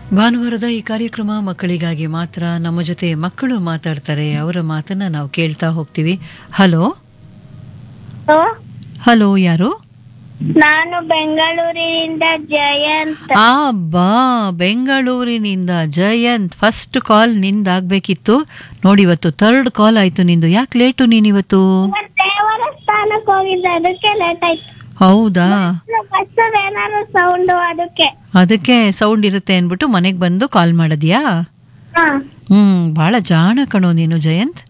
ಭಾನುವಾರದ ಈ ಕಾರ್ಯಕ್ರಮ ಮಕ್ಕಳಿಗಾಗಿ ಮಾತ್ರ ನಮ್ಮ ಜೊತೆ ಮಕ್ಕಳು ಮಾತಾಡ್ತಾರೆ ಅವರ ಮಾತನ್ನ ನಾವು ಕೇಳ್ತಾ ಹೋಗ್ತೀವಿ ಹಲೋ ಹಲೋ, ಹಲೋ ಯಾರು ನಾನು ಬೆಂಗಳೂರಿನಿಂದ ಜಯಂತ್ ಆ ಬಾ ಬೆಂಗಳೂರಿನಿಂದ ಜಯಂತ್ ಫಸ್ಟ್ ಕಾಲ್ ನಿಂದಾಗ್ಬೇಕಿತ್ತು ನೋಡಿ ಇವತ್ತು ಥರ್ಡ್ ಕಾಲ್ ಆಯ್ತು ನಿಂದು ಯಾಕೆ ಲೇಟು ನೀನಿವತ್ತು ಇವತ್ತು ದೇವಸ್ಥಾನಕ್ಕೆ ಹೋಗಿದ್ದೆ ಅದಕ್ಕೆ ಲೇಟ್ ಆಯ್ತು ಹೌದಾ ಬಸ್ ಏನಾದ್ರು ಸೌಂಡ್ ಅದಕ್ಕೆ ಅದಕ್ಕೆ ಸೌಂಡ್ ಇರುತ್ತೆ ಅನ್ಬಿಟ್ಟು ಮನೆಗೆ ಬಂದು ಕಾಲ್ ಮಾಡದ್ಯಾ ಹಾ ಹ್ಮ್ ಬಹಳ ಜಾಣ ಕಣೋ ನೀನು ಜಯಂತ್